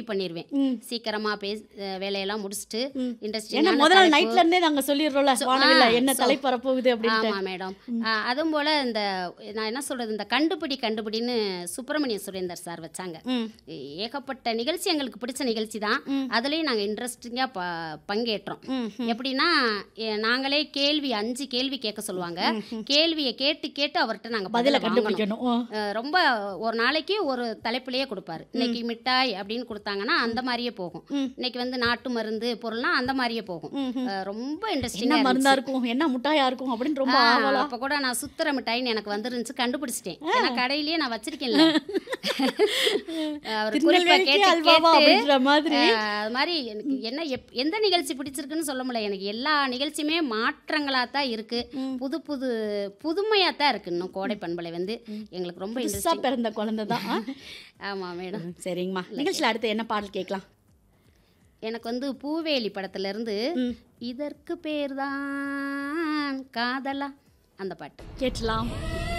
பண்ணிடுவேன் ம். சீக்கிரமா பேச அஹ் வேலையெல்லாம் முடிச்சுட்டு ஏன்னா இன்ட்ரெஸ்டிங் முதல் நாள் நைட்ல இருந்தே நாங்க சொல்லிடுறோம்ல வானவில்ல என்ன so- தலைப்பு வரப்போகுது அப்படின்ட்டு ஆமா மேடம் அதுவும் போல இந்த நான் என்ன சொல்றது இந்த கண்டுபிடி கண்டுபிடின்னு சுப்பிரமணிய சுரேந்தர் சார் வச்சாங்க ம். ஏகப்பட்ட நிகழ்ச்சி எங்களுக்கு பிடிச்ச நிகழ்ச்சி தான் அதுலேயும் நாங்கள் இன்ட்ரெஸ்டிங்காக ப பங்கேற்றோம் ம், எப்படின்னா எ- நாங்களே கேள்வி அஞ்சு கேள்வி கேட்க சொல்லுவாங்க கேள்வியை கேட்டு கேட்டு அவர்கிட்ட நாங்கள் பதில பதில கண்டுபிடிக்கணும் கண்டுபிடிக்கணும் ஆ. ரொம்ப ஒரு நாளைக்கு ஒரு தலைப்புலயே கொடுப்பாரு இன்னைக்கு மிட்டாய் அப்படின்னு கொடுத்தாங்கன்னா அந்த மாதிரியே போகும் இன்னைக்கு வந்து நாட்டு மருந்து பொருள்னா அந்த மாதிரியே போகும் அஹ் ரொம்ப என்ன இன்ட்ரெஸ்டிங்காக மருந்தா இருக்கும் என்ன முட்டாயா இருக்கும் அப்படின்னு ரொம்ப ஆவலா அப்போ கூட நான் சுத்துற மிட்டாய்னு எனக்கு வந்துருந்துச்சு கண்டுபிடிச்சிட்டேன் ஏன்னா கடையிலேயே நான் வச்சிருக்கேன்ல அவர் குறிப்பா திருநெல்வேலிக்கு கேட்டு அல்வாவா கேட்டு அப்படின்ற மாதிரி அஹ், அது மாதிரி எனக்கு என்ன எப் எந்த நிகழ்ச்சி பிடிச்சிருக்குன்னு சொல்ல முடியல எனக்கு எல்லா நிகழ்ச்சியுமே மாற்றங்களாக தான் இருக்கு புது புது புதுமையாக தான் இருக்கு இன்னும் கோடை பண்பலை வந்து எங்களுக்கு ரொம்ப புதுசா இன்ட்ரெஸ்டிங் பிறந்த குழந்தை தான் ஆ? ஆமாம் மேடம் சரிங்கம்மா நிகழ்ச்சியில் அடுத்து என்ன பாடல் கேட்கலாம் எனக்கு வந்து பூவேலி படத்துல இருந்து இதற்கு பேர்தான் காதலா அந்த பாட்டு கேட்கலாம்